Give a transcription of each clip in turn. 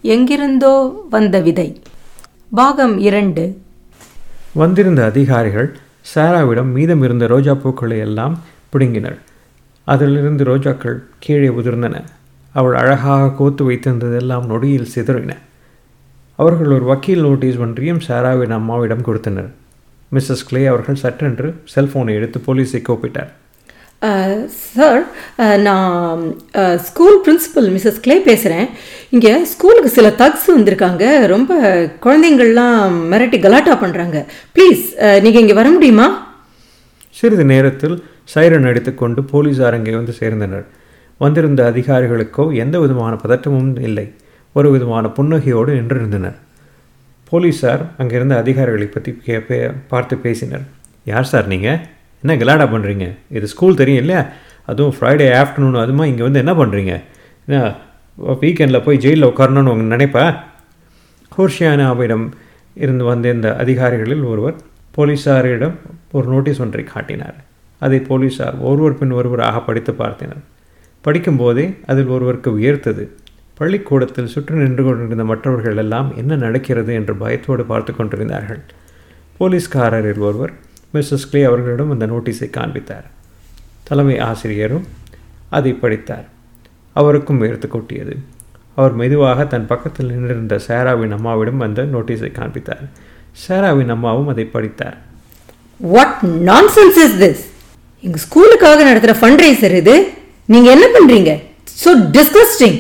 எங்கிருந்தோ வந்த விதை பாகம் இரண்டு வந்திருந்த அதிகாரிகள் சாராவிடம் மீதம் இருந்த ரோஜா பூக்களை எல்லாம் பிடுங்கினர் அதிலிருந்து ரோஜாக்கள் கீழே உதிர்ந்தன அவள் அழகாக கோத்து வைத்திருந்ததெல்லாம் நொடியில் சிதறின அவர்கள் ஒரு வக்கீல் நோட்டீஸ் ஒன்றையும் சாராவின் அம்மாவிடம் கொடுத்தனர் மிஸ்ஸஸ் கிளே அவர்கள் சட்டென்று செல்போனை எடுத்து போலீஸை கூப்பிட்டார் சார் நான் ஸ்கூல் பிரின்சிபல் மிஸ்ஸஸ் கிளே பேசுகிறேன் இங்கே ஸ்கூலுக்கு சில தக்ஸ் வந்திருக்காங்க ரொம்ப குழந்தைங்கள்லாம் மிரட்டி கலாட்டா பண்ணுறாங்க ப்ளீஸ் நீங்கள் இங்கே வர முடியுமா சிறிது நேரத்தில் சைரன் அடித்துக்கொண்டு போலீசார் அங்கே வந்து சேர்ந்தனர் வந்திருந்த அதிகாரிகளுக்கோ எந்த விதமான பதட்டமும் இல்லை ஒரு விதமான புன்னகையோடு நின்றிருந்தனர் போலீஸார் அங்கிருந்த அதிகாரிகளை பற்றி கே பே- பார்த்து பேசினர் யார் சார் நீங்கள் என்ன கலாடா பண்ணுறீங்க இது ஸ்கூல் தெரியும் இல்லையா அதுவும் ஃப்ரைடே ஆஃப்டர்நூன் அதுமா இங்கே வந்து என்ன பண்ணுறீங்க என்ன வீக்கெண்டில் போய் ஜெயிலில் உட்காரணும்னு உங்க நினைப்பா ஹோர்ஷியானாவிடம் இருந்து வந்திருந்த அதிகாரிகளில் ஒருவர் போலீஸாரிடம் ஒரு நோட்டீஸ் ஒன்றை காட்டினார் அதை போலீஸார் ஒருவர் பின் ஒருவராக படித்து பார்த்தனர் படிக்கும்போதே அதில் ஒருவருக்கு உயர்த்தது பள்ளிக்கூடத்தில் சுற்றி நின்று கொண்டிருந்த மற்றவர்கள் எல்லாம் என்ன நடக்கிறது என்று பயத்தோடு பார்த்து கொண்டிருந்தார்கள் போலீஸ்காரரில் ஒருவர் மிஸ்ஸஸ் கிளே அவர்களிடம் அந்த நோட்டீஸை காண்பித்தார் தலைமை ஆசிரியரும் அதை படித்தார் அவருக்கும் உயர்த்து கொட்டியது அவர் மெதுவாக தன் பக்கத்தில் நின்றிருந்த சாராவின் அம்மாவிடம் அந்த நோட்டீஸை காண்பித்தார் சாராவின் அம்மாவும் அதை படித்தார் வாட் நான்சென்ஸ் இஸ் திஸ் எங்கள் ஸ்கூலுக்காக நடத்துகிற ஃபண்ட் இது நீங்கள் என்ன பண்ணுறீங்க ஸோ டிஸ்கஸ்டிங்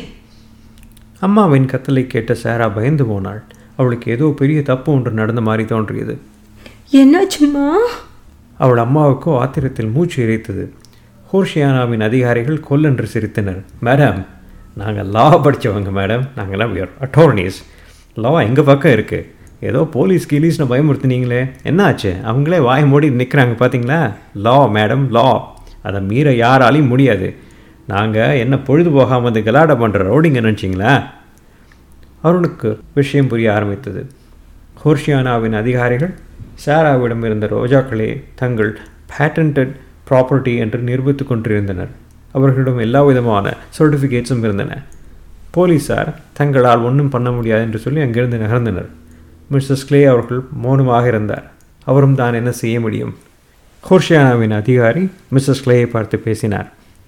அம்மாவின் கத்தலை கேட்ட சாரா பயந்து போனாள் அவளுக்கு ஏதோ பெரிய தப்பு ஒன்று நடந்த மாதிரி தோன்றியது என்னாச்சும்மா அவள் அம்மாவுக்கோ ஆத்திரத்தில் மூச்சு இறைத்தது ஹோர்ஷியானாவின் அதிகாரிகள் கொல்லென்று சிரித்தனர் மேடம் நாங்கள் லா படித்தவங்க மேடம் நாங்கள்லாம் அட்டார்னிஸ் லா எங்கள் பக்கம் இருக்குது ஏதோ போலீஸ் கீலீஸ்னு பயமுறுத்துனீங்களே என்னாச்சு அவங்களே வாய் மூடி நிற்கிறாங்க பார்த்தீங்களா லா மேடம் லா அதை மீற யாராலையும் முடியாது நாங்கள் என்ன பொழுது போகாமல் வந்து கலாட்டா பண்ணுற ரவுடிங்க நினச்சிங்களா அருணுக்கு விஷயம் புரிய ஆரம்பித்தது ஹோர்ஷியானாவின் அதிகாரிகள் சாராவிடம் இருந்த ரோஜாக்களே தங்கள் பேட்டன்டட் ப்ராப்பர்ட்டி என்று நிரூபித்துக் கொண்டிருந்தனர் அவர்களிடம் எல்லா விதமான சர்டிஃபிகேட்ஸும் இருந்தன போலீசார் தங்களால் ஒன்றும் பண்ண முடியாது என்று சொல்லி அங்கிருந்து நகர்ந்தனர் மிஸ்ஸஸ் கிளே அவர்கள் மௌனமாக இருந்தார் அவரும் தான் என்ன செய்ய முடியும் ஹோர்ஷியானாவின் அதிகாரி மிஸ்ஸஸ் கிளேயை பார்த்து பேசினார்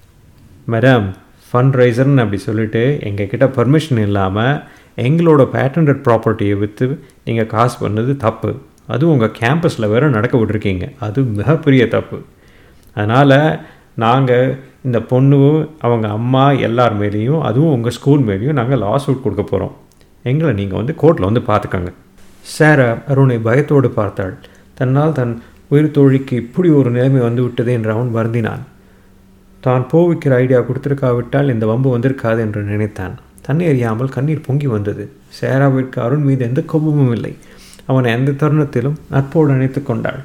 மேடம் ஃபண்ட் ரைசர்னு அப்படி சொல்லிட்டு எங்கள் கிட்ட பர்மிஷன் இல்லாமல் எங்களோட பேட்டன்ட் ப்ராப்பர்ட்டியை விற்று நீங்கள் காசு பண்ணது தப்பு அதுவும் உங்கள் கேம்பஸில் வேற நடக்க விட்டுருக்கீங்க அது மிகப்பெரிய தப்பு அதனால் நாங்கள் இந்த பொண்ணு அவங்க அம்மா எல்லார் மேலேயும் அதுவும் உங்கள் ஸ்கூல் மேலேயும் நாங்கள் லாஸ் சூட் கொடுக்க போகிறோம் எங்களை நீங்கள் வந்து கோர்ட்டில் வந்து பார்த்துக்கோங்க சாரா அருணை பயத்தோடு பார்த்தாள் தன்னால் தன் உயிர் தோழிக்கு இப்படி ஒரு நிலைமை வந்து விட்டது என்று அவன் வருந்தினான் தான் போவிக்கிற ஐடியா கொடுத்திருக்காவிட்டால் இந்த வம்பு வந்திருக்காது என்று நினைத்தான் தன்னை அறியாமல் கண்ணீர் பொங்கி வந்தது சேராவிற்கு அருண் மீது எந்த கோபமும் இல்லை அவனை எந்த தருணத்திலும் நட்போடு அணைத்துக் கொண்டாள்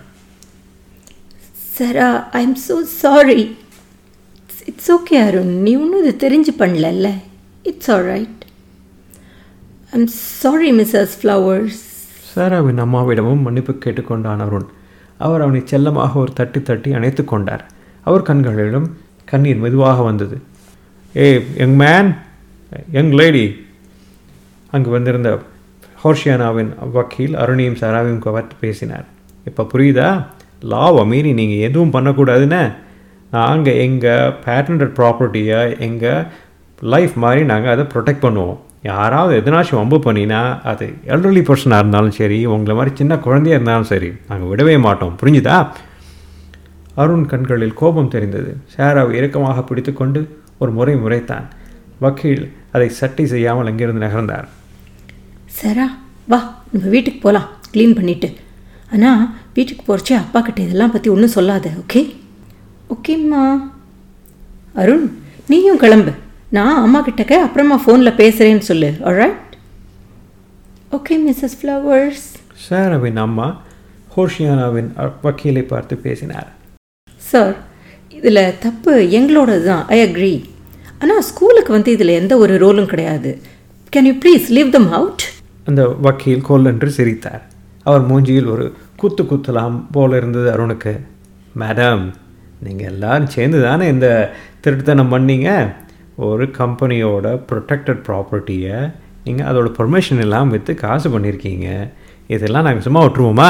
Sara I am so sorry it's okay Arun நீ ஒன்றும் இது தெரிஞ்சு பண்ணலல்ல it's all right I am sorry Mrs Flowers சாராவின் அம்மாவிடமும் மன்னிப்பு கேட்டுக்கொண்டான் அருண் அவர் அவனை செல்லமாக ஒரு தட்டி தட்டி அணைத்து கொண்டார் அவர் கண்களிலும் கண்ணீர் மெதுவாக வந்தது a young man young lady அங்கு வந்திருந்த ஹோர்ஷியானாவின் வக்கீல் அருணையும் சாராவையும் கவர்த்து பேசினார் இப்போ புரியுதா லாவை மீறி நீங்கள் எதுவும் பண்ணக்கூடாதுன்னு நாங்கள் எங்கள் பேட்டன்ட் ப்ராப்பர்ட்டியை எங்கள் லைஃப் மாதிரி நாங்கள் அதை ப்ரொடெக்ட் பண்ணுவோம் யாராவது எதனாச்சும் வம்பு பண்ணினா அது எல்டர்லி பர்சனாக இருந்தாலும் சரி உங்களை மாதிரி சின்ன குழந்தையா இருந்தாலும் சரி நாங்கள் விடவே மாட்டோம் புரிஞ்சுதா அருண் கண்களில் கோபம் தெரிந்தது சாராவை இறுக்கமாக பிடித்துக்கொண்டு ஒரு முறை முறைத்தான் வக்கீல் அதை சட்டை செய்யாமல் அங்கிருந்து நகர்ந்தார் சரா வா நம்ம வீட்டுக்கு போகலாம் க்ளீன் பண்ணிவிட்டு ஆனால் வீட்டுக்கு போகிறச்சே அப்பா கிட்ட இதெல்லாம் பற்றி ஒன்றும் சொல்லாத ஓகே ஓகேம்மா அருண் நீயும் கிளம்பு நான் அம்மா கிட்டக்க அப்புறமா ஃபோனில் பேசுகிறேன்னு சொல்லு alright ஓகே மிஸ்ஸஸ் ஃப்ளவர்ஸ் சாராவின் அம்மா ஹோர்ஷியானாவின் அ- வக்கீலை பார்த்து பேசினார் சார் இதில் தப்பு எங்களோடது தான் ஐ அக்ரி ஆனால் ஸ்கூலுக்கு வந்து இதில் எந்த ஒரு ரோலும் கிடையாது can you please leave them out அந்த வக்கீல் கொல்லென்று சிரித்தார் அவர் மூஞ்சியில் ஒரு குத்து குத்தலாம் போல இருந்தது அருணுக்கு மேடம் நீங்கள் எல்லாரும் சேர்ந்து தானே இந்த திருட்டுத்தனம் பண்ணீங்க ஒரு கம்பெனியோட ப்ரொடெக்டட் ப்ராப்பர்ட்டியை நீங்கள் அதோட பெர்மிஷன் எல்லாம் விற்று காசு பண்ணியிருக்கீங்க இதெல்லாம் நாங்கள் சும்மா விட்டுருவோமா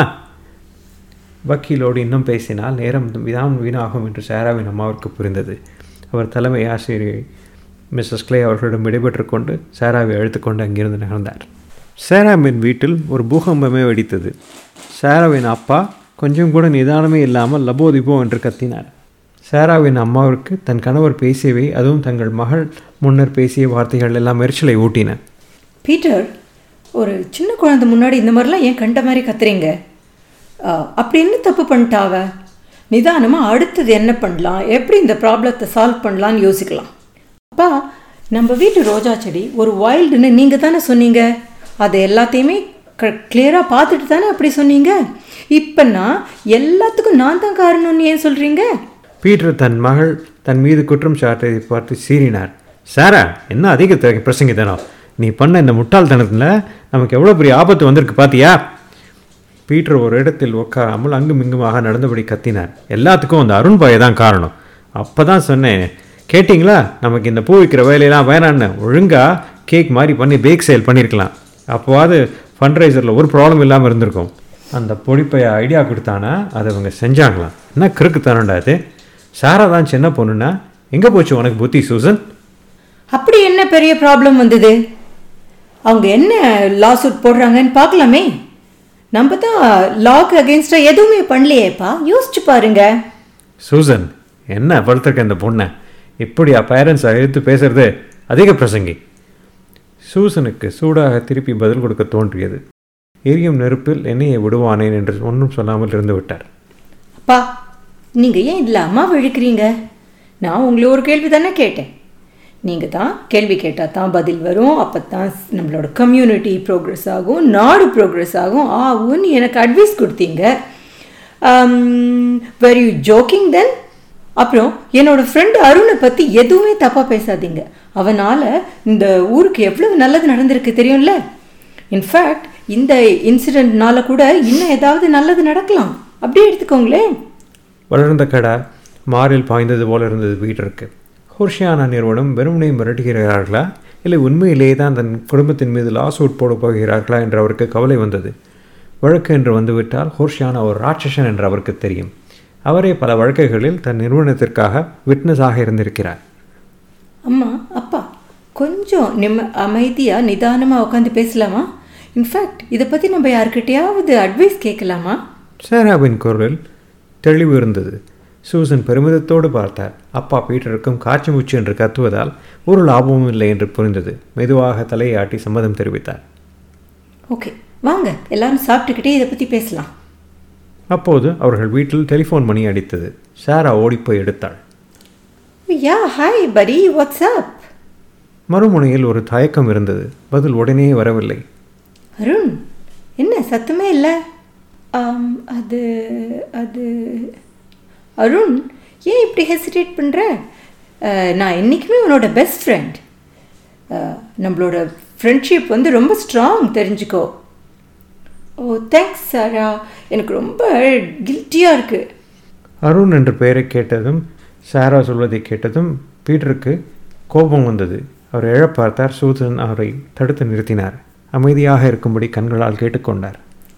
வக்கீலோடு இன்னும் பேசினால் நேரம் விதான் வீணாகும் என்று சாராவின் அம்மாவிற்கு புரிந்தது அவர் தலைமை ஆசிரியை மிஸ்ஸஸ் கிளே அவர்களிடம் விடைபெற்று கொண்டு சாராவை அழைத்துக்கொண்டு அங்கிருந்து நகர்ந்தார் சாராவின் வீட்டில் ஒரு பூகம்பமே வெடித்தது சாராவின் அப்பா கொஞ்சம் கூட நிதானமே இல்லாமல் லபோதிபோ என்று கத்தினார் சாராவின் அம்மாவிற்கு தன் கணவர் பேசியவை அதுவும் தங்கள் மகள் முன்னர் பேசிய வார்த்தைகள் எல்லாம் எரிச்சலை ஊட்டின பீட்டர் ஒரு சின்ன குழந்தை முன்னாடி இந்த மாதிரிலாம் ஏன் கண்ட மாதிரி கத்துறீங்க ஆ, அப்படி என்ன தப்பு பண்ணிட்டாவ நிதானமாக அடுத்தது என்ன பண்ணலாம் எப்படி இந்த ப்ராப்ளத்தை சால்வ் பண்ணலான்னு யோசிக்கலாம் அப்பா நம்ம வீட்டு ரோஜா செடி ஒரு வைல்டுன்னு நீங்கள் தானே சொன்னீங்க அதை எல்லாத்தையுமே க கிளியராக பார்த்துட்டு தானே அப்படி சொன்னீங்க இப்போ நான் எல்லாத்துக்கும் நான் தான் காரணம்னு ஏன் சொல்கிறீங்க பீட்டர் தன் மகள் தன் மீது குற்றம் சாட்டியதை பார்த்து சீறினார் சாரா என்ன அதிக த- பிரசங்கித்தனம் நீ பண்ண இந்த முட்டாள்தனத்தில் நமக்கு எவ்வளோ பெரிய ஆபத்து வந்திருக்கு பாத்தியா பீட்டர் ஒரு இடத்தில் உட்காராமல் அங்கும் இங்குமாக நடந்தபடி கத்தினார் எல்லாத்துக்கும் அந்த அருண் பாயை தான் காரணம் அப்போ தான் சொன்னேன் கேட்டிங்களா நமக்கு இந்த பூ விற்கிற வேலையெல்லாம் வேணான்னு ஒழுங்காக கேக் மாதிரி பண்ணி பேக் சேல் பண்ணியிருக்கலாம் அப்போவாது ஃபண்ட்ரைசரில் ஒரு ப்ராப்ளம் இல்லாமல் இருந்திருக்கும் அந்த பொடிப்பைய ஐடியா கொடுத்தானா அதை அவங்க செஞ்சாங்களாம் என்ன கிறுக்குத்தனண்டா இது சாரா தான் சின்ன பொண்ணுன்னா எங்கே போச்சு உனக்கு புத்தி சூசன் அப்படி என்ன பெரிய ப்ராப்ளம் வந்தது அவங்க என்ன லா சூட் போடுறாங்கன்னு பார்க்கலாமே நம்ம தான் லாக்கு அகேன்ஸ்டாக எதுவுமே பண்ணலையேப்பா யோசிச்சு பாருங்க சூசன் என்ன வளர்த்துருக்க இந்த பொண்ணை இப்படியா பேரண்ட்ஸ் எடுத்து பேசுறது அதிக பிரசங்கி சூசனுக்கு சூடாக திருப்பி பதில் கொடுக்க தோன்றியது எரியும் நெருப்பில் எண்ணெயை விடுவானேன் என்று ஒன்றும் சொல்லாமல் இருந்து விட்டார் அப்பா நீங்கள் ஏன் இதில் அம்மா இழுக்கிறீங்க நான் உங்களை ஒரு கேள்வி தானே கேட்டேன் நீங்கள் தான் கேள்வி கேட்டால் தான் பதில் வரும் அப்போ தான் நம்மளோட கம்யூனிட்டி ப்ரோக்ரஸ் ஆகும் நாடு ப்ரோக்ரஸ் ஆகும் ஆகும்னு எனக்கு அட்வைஸ் கொடுத்தீங்க வெரி யூ ஜோக்கிங் தென் அப்புறம் என்னோட ஃப்ரெண்ட் அருணை பற்றி எதுவுமே தப்பாக பேசாதீங்க அவனால் இந்த ஊருக்கு எவ்வளவு நல்லது நடந்திருக்கு தெரியும்ல இன்ஃபேக்ட் இந்த இன்சிடெண்ட்னால கூட இன்னும் ஏதாவது நல்லது நடக்கலாம் அப்படியே எடுத்துக்கோங்களேன் வளர்ந்த கடா மாரில் பாய்ந்தது போல இருந்தது பீட்டருக்கு ஹோர்ஷியானா நிறுவனம் வெறுமனே மிரட்டுகிறார்களா இல்லை உண்மையிலேயே தான் தன் குடும்பத்தின் மீது லாஸ் அவுட் போடப் போகிறார்களா என்று அவருக்கு கவலை வந்தது வழக்கு என்று வந்துவிட்டால் ஹோர்ஷியானா ஒரு ராட்சசன் என்று அவருக்கு தெரியும் அவரே பல வழக்குகளில் தன் நிறுவனத்திற்காக விட்னஸாக இருந்திருக்கிறார் அம்மா அப்பா கொஞ்சம் நிம்ம அமைதியாக நிதானமாக உட்காந்து பேசலாமா இன்ஃபேக்ட் இதை பற்றி நம்ம யாருக்கிட்டையாவது அட்வைஸ் கேட்கலாமா சேராவின் குரலில் தெளிவு இருந்தது சூசன் பெருமிதத்தோடு பார்த்தார் அப்பா பீட்டருக்கும் காய்ச்சி மூச்சு என்று கத்துவதால் ஒரு லாபமும் இல்லை என்று புரிந்தது மெதுவாக தலையை ஆட்டி சம்மதம் தெரிவித்தார் ஓகே வாங்க எல்லாரும் சாப்பிட்டுக்கிட்டே இதை பற்றி பேசலாம் அப்போது அவர்கள் வீட்டில் டெலிஃபோன் மணி அடித்தது சாரா ஓடிப்போய் எடுத்தாள் யா ஹாய் பரி வாட்ஸ் அப் மறுமுனையில் ஒரு தயக்கம் இருந்தது பதில் உடனே வரவில்லை அருண் என்ன சத்தமே இல்லை ஆம், அது அது அருண் ஏன் இப்படி ஹெசிடேட் பண்ணுற நான் என்றைக்குமே உன்னோட பெஸ்ட் ஃப்ரெண்ட் நம்மளோட ஃப்ரெண்ட்ஷிப் வந்து ரொம்ப ஸ்ட்ராங் தெரிஞ்சுக்கோ ஓ தேங்க்ஸ் சாரா எனக்கு ரொம்ப கில்ட்டியாக இருக்குது அருண் என்ற பெயரை கேட்டதும் சாரா சொல்வதை கேட்டதும் பீட்டருக்கு கோபம் வந்தது அவர் எழப் பார்த்தார் சூசன் அவரை தடுத்து நிறுத்தினார் அமைதியாக இருக்கும்படி கண்களால் கேட்டுக்கொண்டார்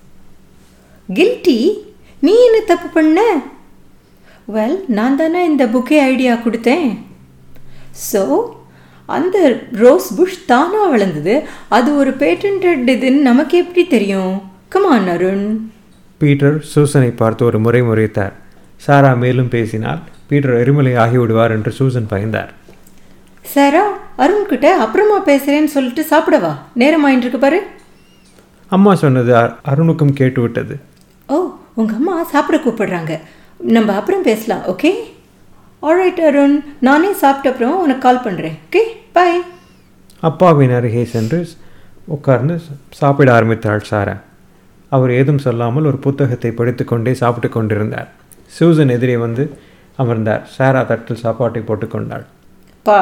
கில்ட்டி நீ என்ன தப்பு பண்ண வெல் நான் தானே இந்த புக்கே ஐடியா கொடுத்தேன் ஸோ அந்த ரோஸ் புஷ் தானாக வளர்ந்தது அது ஒரு பேட்டன்ட் இதுன்னு நமக்கு எப்படி தெரியும் கமான் அருண் பீட்டர் சூசனை பார்த்து ஒரு முறை முறைத்தார் சாரா மேலும் பேசினால் பீட்டர் எரிமலை ஆகிவிடுவார் என்று சூசன் பயந்தார் சாரா அருண்கிட்ட அப்புறமா பேசுகிறேன்னு சொல்லிட்டு சாப்பிடவா நேரம் ஆயிட்டு இருக்கு பாரு அம்மா சொன்னது அ- அருணுக்கும் கேட்டுவிட்டது ஓ உங்கள் அம்மா சாப்பிட கூப்பிடுறாங்க நம்ம அப்புறம் பேசலாம் ஓகே ஆல்ரைட் அருண் நானே சாப்பிட்ட அப்புறம் உனக்கு கால் பண்ணுறேன் ஓகே பை அப்பாவின் அருகே சென்று உட்கார்ந்து சாப்பிட ஆரம்பித்தாள் சாரா அவர் ஏதும் சொல்லாமல் ஒரு புத்தகத்தை படித்துக்கொண்டே சாப்பிட்டு கொண்டிருந்தார் சூசன் எதிரே வந்து அமர்ந்தார் சாரா தட்டில் சாப்பாட்டை போட்டுக்கொண்டாள் பா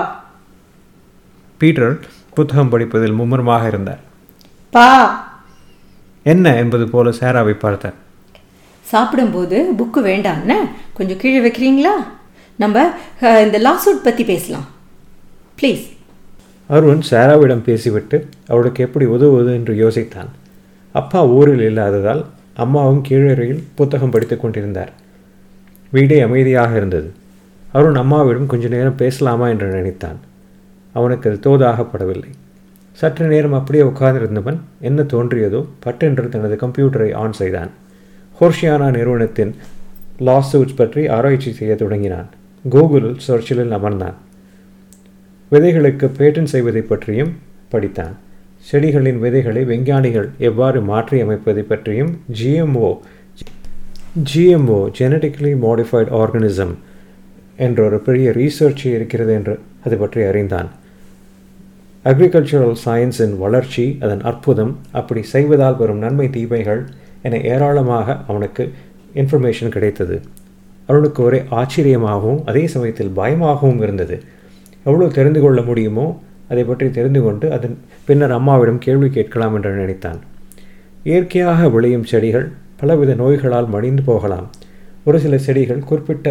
பீட்டர் புத்தகம் படிப்பதில் மும்முரமாக இருந்தார் பா என்ன என்பது போல சாராவை பார்த்தார் சாப்பிடும்போது புக்கு வேண்டாம்னு கொஞ்சம் கீழே வைக்கிறீங்களா நம்ம அஹ், இந்த லாசூட் பற்றி பேசலாம் ப்ளீஸ் அருண் சாராவிடம் பேசிவிட்டு அவளுக்கு எப்படி உதவுவது என்று யோசித்தான் அப்பா ஊரில் இல்லாததால் அம்மாவும் கீழறையில் புத்தகம் படித்துக் கொண்டிருந்தார் வீடே அமைதியாக இருந்தது அருண் அம்மாவிடம் கொஞ்ச நேரம் பேசலாமா என்று நினைத்தான் அவனுக்கு அது தோதாகப்படவில்லை சற்று நேரம் அப்படியே உட்கார்ந்திருந்தவன் என்ன தோன்றியதோ பட்டென்று தனது கம்ப்யூட்டரை ஆன் செய்தான் ஹோர்ஷியானா நிறுவனத்தின் லாசூட்ஸ் பற்றி ஆராய்ச்சி செய்ய தொடங்கினான் கூகுளில் சர்ச்சிலில் அமர்ந்தான் விதைகளுக்கு பேட்டன் செய்வதை பற்றியும் படித்தான் செடிகளின் விதைகளை விஞ்ஞானிகள் எவ்வாறு மாற்றி அமைப்பதை பற்றியும் GMO GMO genetically modified organism என்ற ஒரு பெரிய ரீசர்ச் இருக்கிறது என்று அது பற்றி அறிந்தான் அக்ரிகல்ச்சரல் சயின்ஸின் வளர்ச்சி அதன் அற்புதம் அப்படி செய்வதால் வரும் நன்மை தீமைகள் என ஏராளமாக அவனுக்கு இன்ஃபர்மேஷன் கிடைத்தது அவனுக்கு ஒரே ஆச்சரியமாகவும் அதே சமயத்தில் பயமாகவும் இருந்தது எவ்வளோ தெரிந்து கொள்ள முடியுமோ அதை பற்றி தெரிந்து கொண்டு அதன் பின்னர் அம்மாவிடம் கேள்வி கேட்கலாம் என்று நினைத்தான் இயற்கையாக விளையும் செடிகள் பலவித நோய்களால் மடிந்து போகலாம் ஒரு சில செடிகள் குறிப்பிட்ட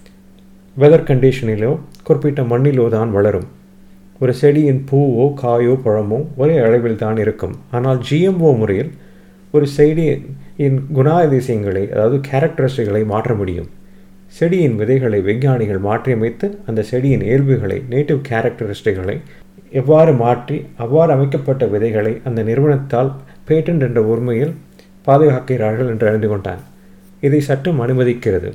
வெதர் கண்டிஷனிலோ குறிப்பிட்ட மண்ணிலோ தான் வளரும் ஒரு செடியின் பூவோ காயோ பழமோ ஒரே அளவில் தான் இருக்கும் ஆனால் ஜிஎம்ஓ முறையில் ஒரு செடியின் குணாதிசயங்களை அதாவது கேரக்டரிஸ்டிக்களை மாற்ற முடியும் செடியின் விதைகளை விஞ்ஞானிகள் மாற்றியமைத்து அந்த செடியின் இயல்புகளை நேட்டிவ் கேரக்டரிஸ்டிக்களை எவ்வாறு மாற்றி அவ்வாறு அமைக்கப்பட்ட விதைகளை அந்த நிறுவனத்தால் பேட்டன்ட் என்ற உரிமையில் பாதுகாக்கிறார்கள் என்று அறிந்து கொண்டான் இதை சட்டம் அனுமதிக்கிறது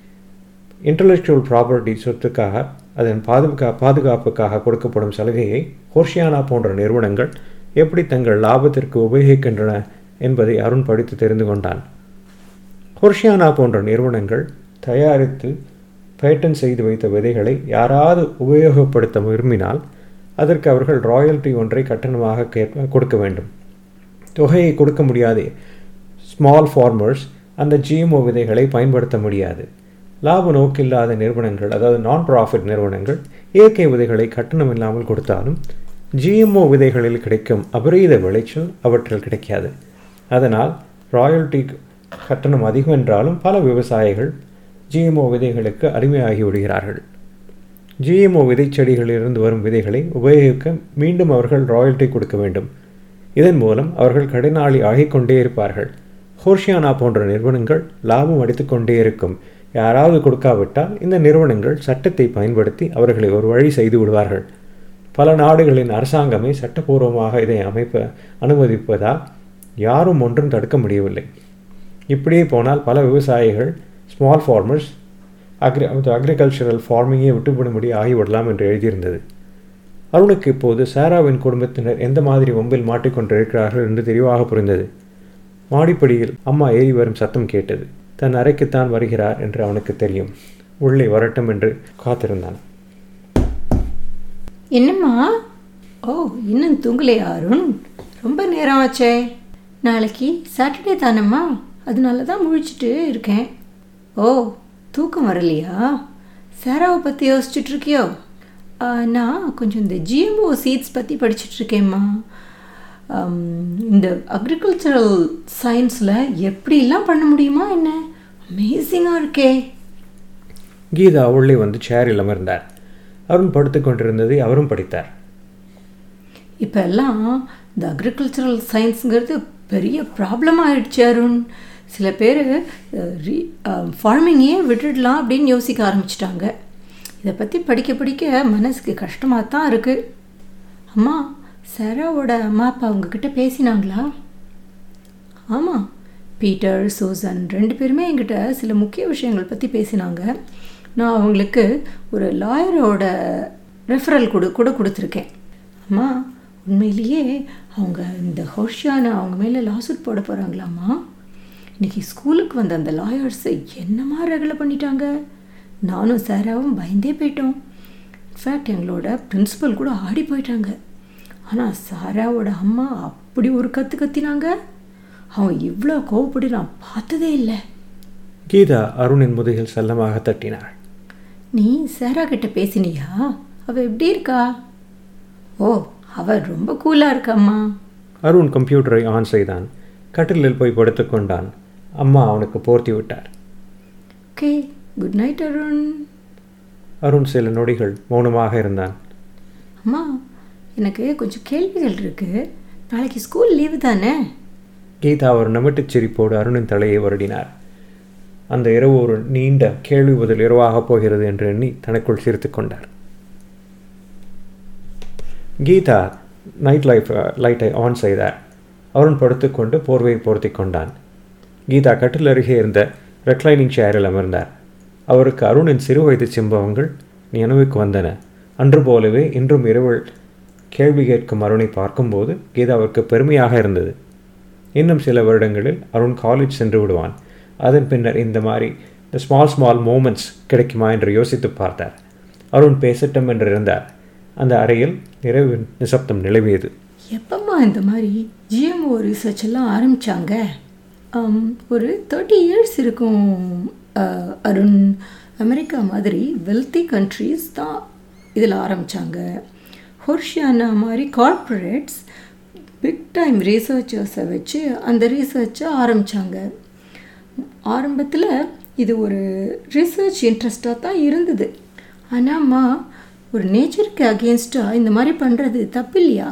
இன்டலெக்சுவல் ப்ராப்பர்ட்டி சொத்துக்காக அதன் பாதுகா பாதுகாப்புக்காக கொடுக்கப்படும் சலுகையை ஹோர்ஷியானா போன்ற நிறுவனங்கள் எப்படி தங்கள் லாபத்திற்கு உபயோகிக்கின்றன என்பதை அருண் படித்து தெரிந்து கொண்டான் ஹோர்ஷியானா போன்ற நிறுவனங்கள் தயாரித்து பேட்டன் செய்து வைத்த விதைகளை யாராவது உபயோகப்படுத்த விரும்பினால் அதற்கு அவர்கள் ராயல்டி ஒன்றை கட்டணமாக கேட்க கொடுக்க வேண்டும் தொகையை கொடுக்க முடியாது ஸ்மால் ஃபார்மர்ஸ் அந்த ஜிஎம்ஓ விதைகளை பயன்படுத்த முடியாது லாப நோக்கில்லாத நிறுவனங்கள் அதாவது நான் ப்ராஃபிட் நிறுவனங்கள் இயற்கை விதைகளை கட்டணம் இல்லாமல் கொடுத்தாலும் ஜிஎம்ஓ விதைகளில் கிடைக்கும் அபரீத விளைச்சல் அவற்றில் கிடைக்காது அதனால் ராயல்டி கட்டணம் அதிகம் என்றாலும் பல விவசாயிகள் ஜிஎம்ஓ விதைகளுக்கு அடிமையாகி விடுகிறார்கள் ஜிஎம்ஓ விதைச்செடிகளிலிருந்து வரும் விதைகளை உபயோகிக்க மீண்டும் அவர்கள் ராயல்டி கொடுக்க வேண்டும் இதன் மூலம் அவர்கள் கடனாளி ஆகிக்கொண்டே இருப்பார்கள் ஹோர்ஷியானா போன்ற நிறுவனங்கள் லாபம் அடித்துக்கொண்டே இருக்கும் யாராவது கொடுக்காவிட்டால் இந்த நிறுவனங்கள் சட்டத்தை பயன்படுத்தி அவர்களை ஒரு வழி செய்து விடுவார்கள் பல நாடுகளின் அரசாங்கமே சட்டப்பூர்வமாக இதை அமைப்ப அனுமதிப்பதால் யாரும் ஒன்றும் தடுக்க முடியவில்லை இப்படியே போனால் பல விவசாயிகள் ஸ்மால் ஃபார்மர்ஸ் அக்ரி அக்ரிகல்ச்சரல் ஃபார்மிங்கே விட்டுவிடும்படி ஆகிவிடலாம் என்று எழுதியிருந்தது அருணுக்கு இப்போது சாராவின் குடும்பத்தினர் எந்த மாதிரி ஒம்பில் மாட்டிக்கொண்டிருக்கிறார்கள் என்று தெளிவாக புரிந்தது மாடிப்படியில் அம்மா ஏறி வரும் சத்தம் கேட்டது தன் அறைக்குத்தான் வருகிறார் என்று அவனுக்கு தெரியும் உள்ளே வரட்டும் என்று காத்திருந்தான் என்னம்மா ஓ இன்னும் தூங்கலையா அருண் ரொம்ப நேரம் ஆச்சே நாளைக்கு சாட்டர்டே தானம்மா அதனால தான் முழிச்சிட்டு இருக்கேன் ஓ தூக்கம் வரலையா சாராவை பற்றி யோசிச்சுட்டு இருக்கியோ ஆ, நான் கொஞ்சம் இந்த ஜிஎம்ஓ சீட்ஸ் பற்றி படிச்சுட்டு இருக்கேம்மா ஆம், இந்த அக்ரிகல்ச்சரல் சயின்ஸில் எப்படிலாம் பண்ண முடியுமா என்ன அமேசிங்காக இருக்கே கீதா உள்ளே வந்து சேரில் அமர்ந்தார் அருண் படுத்துக் கொண்டிருந்ததை அவரும் படித்தார் இப்போ எல்லாம் இந்த அக்ரிகல்ச்சரல் சயின்ஸுங்கிறது பெரிய ப்ராப்ளம் ஆயிடுச்சு அருண் சில பேர் ஃபார்மிங்கே விட்டுடலாம் அப்படின்னு யோசிக்க ஆரம்பிச்சிட்டாங்க இதை பற்றி படிக்க படிக்க மனசுக்கு கஷ்டமாக தான் இருக்குது அம்மா சராவோட அம்மா அப்பா உங்ககிட்ட பேசினாங்களா ஆமாம் பீட்டர் சூசன் ரெண்டு பேருமே என்கிட்ட சில முக்கிய விஷயங்கள் பற்றி பேசினாங்க நான் அவங்களுக்கு ஒரு லாயரோட ரெஃபரல் கொடு கூட கொடுத்துருக்கேன் அம்மா உண்மையிலேயே அவங்க இந்த ஹோஷியான அவங்க மேலே லாசூட் போட போகிறாங்களாம்மா இன்னைக்கு ஸ்கூலுக்கு வந்த அந்த லாயர்ஸை என்னமா ரகலை பண்ணிட்டாங்க நானும் சாராவும் பயந்தே போயிட்டோம் இன்ஃபேக்ட் எங்களோட பிரின்சிபல் கூட ஆடி போயிட்டாங்க ஆனால் சாராவோட அம்மா அப்படி ஒரு கற்று கத்தினாங்க அவங்க இவ்வளோ கோவப்படி நான் பார்த்ததே இல்லை கீதா அருணின் முதுகில் செல்லமாக தட்டினாள் நீ சாரா கிட்ட பேசினியா அவ எப்படி இருக்கா ஓ அவ ரொம்ப கூலாக இருக்காம்மா அருண் கம்ப்யூட்டரை ஆன் செய்தான் கட்டிலில் போய் படுத்துக்கொண்டான் அம்மா அவனுக்கு போர்த்தி விட்டார் okay good night Arun Arun சில நொடிகள் மௌனமாக இருந்தான் அம்மா எனக்கு கொஞ்சம் கேள்விகள் இருக்குது நாளைக்கு ஸ்கூல் லீவு தானே கீதா ஒரு நமிட்டுச் சிரிப்போடு அருணின் தலையை வருடினார் அந்த இரவு ஒரு நீண்ட கேள்வி பதில் இரவாகப் போகிறது என்று எண்ணி தனக்குள் சிரித்து கொண்டார் கீதா நைட் லைஃப் லைட்டை ஆன் செய்தார் அருண் படுத்துக்கொண்டு போர்வையை போர்த்தி கொண்டான் கீதா கட்டில் அருகே இருந்த ரெக்லைனிங் சேரில் அமர்ந்தார் அவருக்கு அருணின் சிறுவயது சம்பவங்கள் நினைவுக்கு வந்தன அன்று போலவே இன்றும் இரவு கேள்வி கேட்கும் அருணை பார்க்கும்போது கீதாவிற்கு பெருமையாக இருந்தது இன்னும் சில வருடங்களில் அருண் காலேஜ் சென்று விடுவான் அதன் பின்னர் இந்த மாதிரி இந்த ஸ்மால் ஸ்மால் மூமெண்ட்ஸ் கிடைக்குமா என்று யோசித்து பார்த்தார் அருண் பேசட்டும் என்று இருந்தார் அந்த அறையில் நிறைவு நிசப்தம் நிலவியது எப்பம்மா இந்த மாதிரி ஜிஎம்ஓ ரிசர்ச் எல்லாம் ஆரம்பித்தாங்க ஒரு தேர்ட்டி இயர்ஸ் இருக்கும் அஹ், அருண் அமெரிக்கா மாதிரி வெல்த்தி கண்ட்ரீஸ் தான் இதில் ஆரம்பித்தாங்க ஹோர்ஷியானா மாதிரி கார்ப்பரேட்ஸ் பிக் டைம் ரிசர்ச்சர்ஸை வச்சு அந்த ரிசர்ச்சை ஆரம்பித்தாங்க ஆரம்பத்தில் இது ஒரு ரிசர்ச் இன்ட்ரெஸ்டாக தான் இருந்தது ஆனாம்மா ஒரு நேச்சருக்கு அகேன்ஸ்டாக இந்த மாதிரி பண்ணுறது தப்பு இல்லையா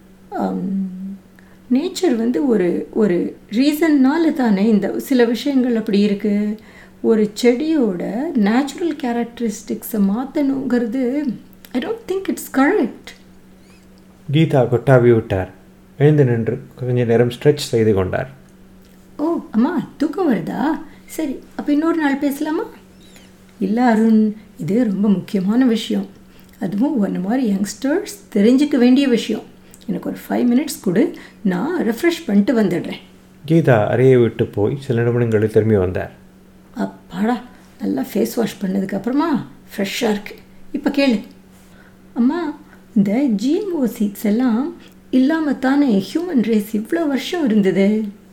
நேச்சர் வந்து ஒரு ஒரு ரீசன்னால தானே இந்த சில விஷயங்கள் அப்படி இருக்குது ஒரு செடியோட நேச்சுரல் கேரக்டரிஸ்டிக்ஸை மாற்றணுங்கிறது I don't think it's correct Geetha கொட்டாவி விட்டார் எழுந்து நின்று கொஞ்ச நேரம் ஸ்ட்ரெச் செய்து கொண்டார் ஓ அம்மா தூக்கம் வருதா சரி அப்போ இன்னொரு நாள் பேசலாமா இல்லை அருண் இது ரொம்ப முக்கியமான விஷயம் அதுவும் ஒன்று மாதிரி யங்ஸ்டர்ஸ் தெரிஞ்சுக்க வேண்டிய விஷயம் எனக்கு ஒரு ஃபைவ் மினிட்ஸ் கொடு நான் ரெஃப்ரெஷ் பண்ணிட்டு வந்துடுறேன் கீதா அறையை விட்டு போய் சில நிமிடங்களில் திரும்பி வந்தார் அப்பாடா நல்லா ஃபேஸ் வாஷ் பண்ணதுக்கப்புறமா ஃப்ரெஷ்ஷாக இருக்கு இப்போ கேளு அம்மா இந்த ஜிஎம்ஓ சீட்ஸ் எல்லாம் இல்லாமல் தானே ஹியூமன் ரேஸ் இவ்வளோ வருஷம் இருந்தது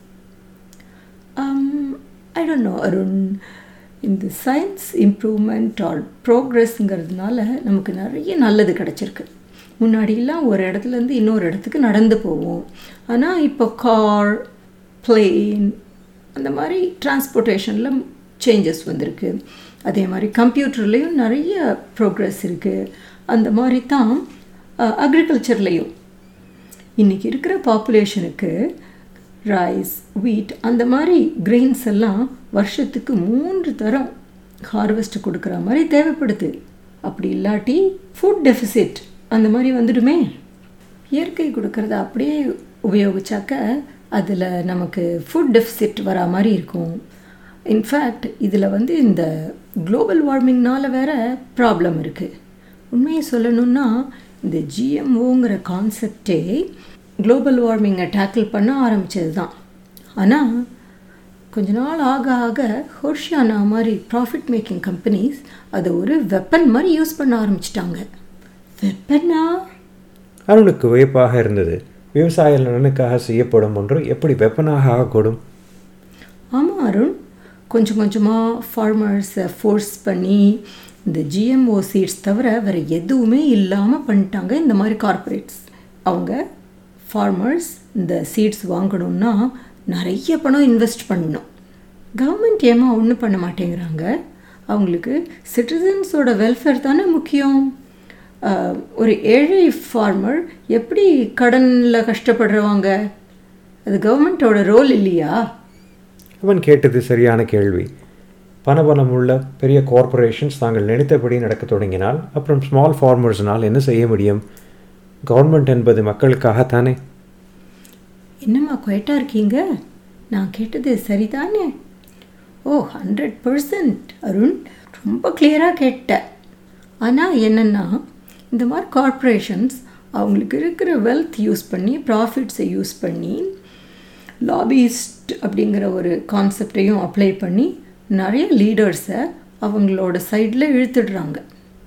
ஐ டோன்ட் நோ அருண் இந்த சயின்ஸ் இம்ப்ரூவ்மெண்ட் ஆர் ப்ரோக்ரஸ்ங்கிறதுனால நமக்கு நிறைய நல்லது கிடச்சிருக்கு முன்னாடியெல்லாம் ஒரு இடத்துலேருந்து இன்னொரு இடத்துக்கு நடந்து போவோம் ஆனால் இப்போ கார் பிளேன் அந்த மாதிரி டிரான்ஸ்போர்ட்டேஷனில் சேஞ்சஸ் வந்திருக்கு அதே மாதிரி கம்ப்யூட்டர்லேயும் நிறைய ப்ரோக்ரஸ் இருக்குது அந்த மாதிரி தான் அக்ரிகல்ச்சர்லேயும் இன்றைக்கி இருக்கிற பாப்புலேஷனுக்கு ரைஸ் வீட் அந்த மாதிரி கிரெயின்ஸ் எல்லாம் வருஷத்துக்கு மூன்று தரம் ஹார்வெஸ்ட் கொடுக்குற மாதிரி தேவைப்படுது அப்படி இல்லாட்டி ஃபுட் டெஃபிசிட் அந்த மாதிரி வந்துடுமே இயற்கை கொடுக்கறத அப்படியே உபயோகிச்சாக்க அதில் நமக்கு ஃபுட் டெஃபிசிட் வரா மாதிரி இருக்கும் இன்ஃபேக்ட் இதில் வந்து இந்த குளோபல் வார்மிங்னால வேற ப்ராப்ளம் இருக்குது உண்மையை சொல்லணும்னா இந்த ஜிஎம்ஓங்கிற கான்செப்டே குளோபல் வார்மிங்கை டேக்கிள் பண்ண ஆரம்பித்தது தான் ஆனால் கொஞ்ச நாள் ஆக ஆக ஹோர்ஷியானா மாதிரி ப்ராஃபிட் மேக்கிங் கம்பெனிஸ் அதை ஒரு வெப்பன் மாதிரி யூஸ் பண்ண ஆரம்பிச்சிட்டாங்க வெப்பனா அருணுக்கு வியப்பாக இருந்தது விவசாய நலனுக்காக செய்யப்படும் ஒன்று எப்படி வெப்பனாக ஆகக்கூடும் ஆமாம் அருண் கொஞ்சம் கொஞ்சமாக ஃபார்மர்ஸை ஃபோர்ஸ் பண்ணி இந்த ஜிஎம்ஓ சீட்ஸ் தவிர வேறு எதுவுமே இல்லாமல் பண்ணிட்டாங்க இந்த மாதிரி கார்ப்பரேட்ஸ் அவங்க ஃபார்மர்ஸ் இந்த சீட்ஸ் வாங்கணும்னா நிறைய பணம் இன்வெஸ்ட் பண்ணணும் கவர்மெண்ட் ஏமா ஒன்றும் பண்ண மாட்டேங்கிறாங்க அவங்களுக்கு சிட்டிசன்ஸோட வெல்ஃபேர் தானே முக்கியம் ஆஹ், ஒரு ஏழை ஃபார்மர் எப்படி கடனில் கஷ்டப்படுறவங்க அது கவர்மெண்ட்டோட ரோல் இல்லையா அவன் கேட்டது சரியான கேள்வி பணபலம் உள்ள பெரிய கார்ப்பரேஷன்ஸ் தாங்கள் நினைத்தபடி நடக்கத் தொடங்கினால் அப்புறம் ஸ்மால் ஃபார்மர்ஸ்னால் என்ன செய்ய முடியும் கவர்மெண்ட் என்பது மக்களுக்காகத்தானே என்னம்மா குவைட்டாக இருக்கீங்க நான் கேட்டது சரிதானே ஓ ஹண்ட்ரட் பர்சன்ட் அருண் ரொம்ப கிளியராக கேட்டேன் ஆனால் என்னென்னா இந்த மாதிரி கார்ப்பரேஷன்ஸ் அவங்களுக்கு இருக்கிற வெல்த் யூஸ் பண்ணி ப்ராஃபிட்ஸை யூஸ் பண்ணி லாபிஸ்ட் அப்படிங்கிற ஒரு கான்செப்டையும் அப்ளை பண்ணி நிறைய லீடர்ஸை அவங்களோட சைடில் இழுத்துடுறாங்க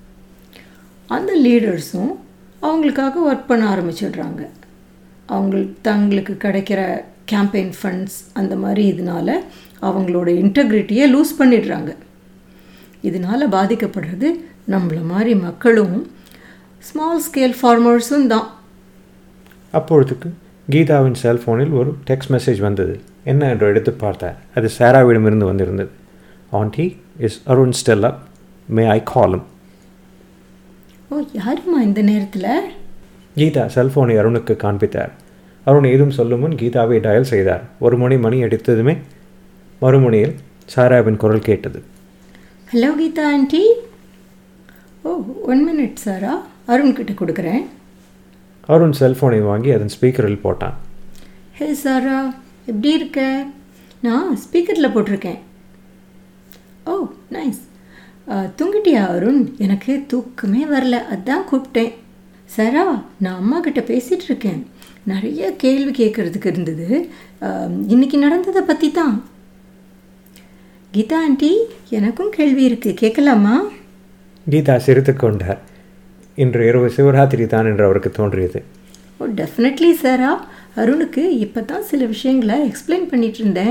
அந்த லீடர்ஸும் அவங்களுக்காக ஒர்க் பண்ண ஆரம்பிச்சிடுறாங்க அவங்களுக்கு தங்களுக்கு கிடைக்கிற கேம்பெயின் ஃபண்ட்ஸ் அந்த மாதிரி இதனால அவங்களோட இன்டெகிரிட்டியை லூஸ் பண்ணிடுறாங்க இதனால் பாதிக்கப்படுறது நம்மள மாதிரி மக்களும் ஸ்மால் ஸ்கேல் ஃபார்மர்ஸும் தான் அப்பொழுதுக்கு கீதாவின் செல்போனில் ஒரு டெக்ஸ்ட் மெசேஜ் வந்தது என்ன என்று எடுத்து பார்த்தார் அது சாராவிடமிருந்து வந்திருந்தது aunty is Arun still up may I call him oh யாரும்மா இந்த நேரத்தில் கீதா செல்போனை அருணுக்கு காண்பித்தார் அருண் ஏதும் சொல்லும் முன் கீதாவை டயல் செய்தார் ஒரு மணி மணி அடித்ததுமே மறுமுனையில் சாராவின் குரல் கேட்டது hello Geetha aunty oh one minute Sara Arun கிட்ட கொடுக்குறேன் அருண் செல்போனை வாங்கி அதன் ஸ்பீக்கரில் போட்டான் ஹே சாரா எப்படி இருக்க நான் ஸ்பீக்கரில் போட்டிருக்கேன் ஓ நைஸ் தூங்கிட்டியா அருண் எனக்கு தூக்கமே வரல அதான் கூப்பிட்டேன் சாரா நான் அம்மா கிட்ட பேசிகிட்டு இருக்கேன் நிறைய கேள்வி கேட்குறதுக்கு இருந்தது ஆம், இன்னைக்கு நடந்ததை பற்றி தான் கீதா ஆண்டி எனக்கும் கேள்வி இருக்குது கேட்கலாமா கீதா சிரித்து கொண்டார் இன்று இரவு சிவராத்திரி தான் என்று அவருக்கு தோன்றியது ஓ டெஃபினெட்லி சாரா அருணுக்கு இப்போ தான் சில விஷயங்களை எக்ஸ்பிளைன் பண்ணிட்டு இருந்தேன்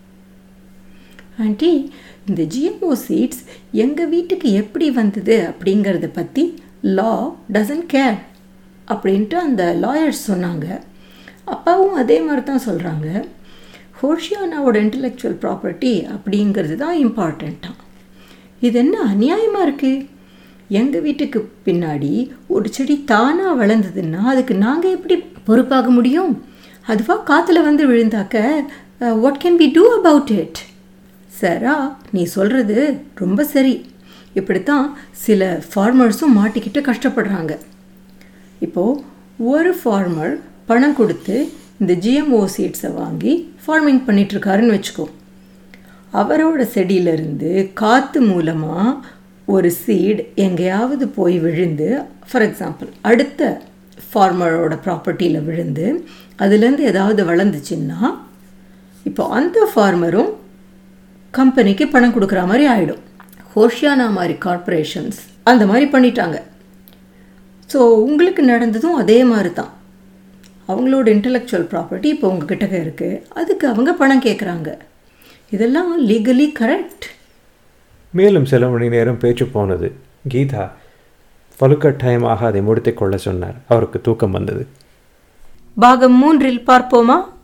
ஆண்டி இந்த ஜிஎம்ஓ சீட்ஸ் எங்கள் வீட்டுக்கு எப்படி வந்தது அப்படிங்கிறத பற்றி லா டசன்ட் கேர் அப்படின்ட்டு அந்த லாயர்ஸ் சொன்னாங்க அப்பாவும் அதே மாதிரி தான் சொல்கிறாங்க ஹோஷியானாவோட இன்டலெக்சுவல் ப்ராப்பர்ட்டி அப்படிங்கிறது தான் இம்பார்ட்டண்ட்டாக இது என்ன அநியாயமாக இருக்குது எங்கள் வீட்டுக்கு பின்னாடி ஒரு செடி தானாக வளர்ந்ததுன்னா அதுக்கு நாங்கள் எப்படி பொறுப்பாக முடியும் அதுவாக காற்றுல வந்து விழுந்தாக்க what can we do about it Sara நீ சொல்கிறது ரொம்ப சரி இப்படித்தான் சில ஃபார்மர்ஸும் மாட்டிக்கிட்டு கஷ்டப்படுறாங்க இப்போது ஒரு ஃபார்மர் பணம் கொடுத்து இந்த ஜிஎம்ஓ சீட்ஸை வாங்கி ஃபார்மிங் பண்ணிகிட்ருக்காருன்னு வச்சுக்கோ அவரோட செடியிலிருந்து காற்று மூலமாக ஒரு சீட் எங்கேயாவது போய் விழுந்து ஃபார் எக்ஸாம்பிள் அடுத்த ஃபார்மரோட ப்ராப்பர்ட்டியில் விழுந்து அதுலேருந்து ஏதாவது வளர்ந்துச்சுன்னா இப்போ அந்த ஃபார்மரும் கம்பெனிக்கு பணம் கொடுக்குற மாதிரி ஆகிடும் ஹோஷியானா மாதிரி கார்ப்பரேஷன்ஸ் அந்த மாதிரி பண்ணிட்டாங்க ஸோ உங்களுக்கு நடந்ததும் அதே மாதிரி தான் அவங்களோட இன்டலெக்சுவல் ப்ராப்பர்ட்டி இப்போ உங்ககிட்ட இருக்குது அதுக்கு அவங்க பணம் கேட்குறாங்க இதெல்லாம் லீகலி கரெக்ட் மேலும் சில மணி நேரம் பேச்சு போனது கீதா வலுக்கட்டாயமாக அதை முடித்துக் கொள்ள சொன்னார் அவருக்கு தூக்கம் வந்தது பாகம் மூன்றில் பார்ப்போமா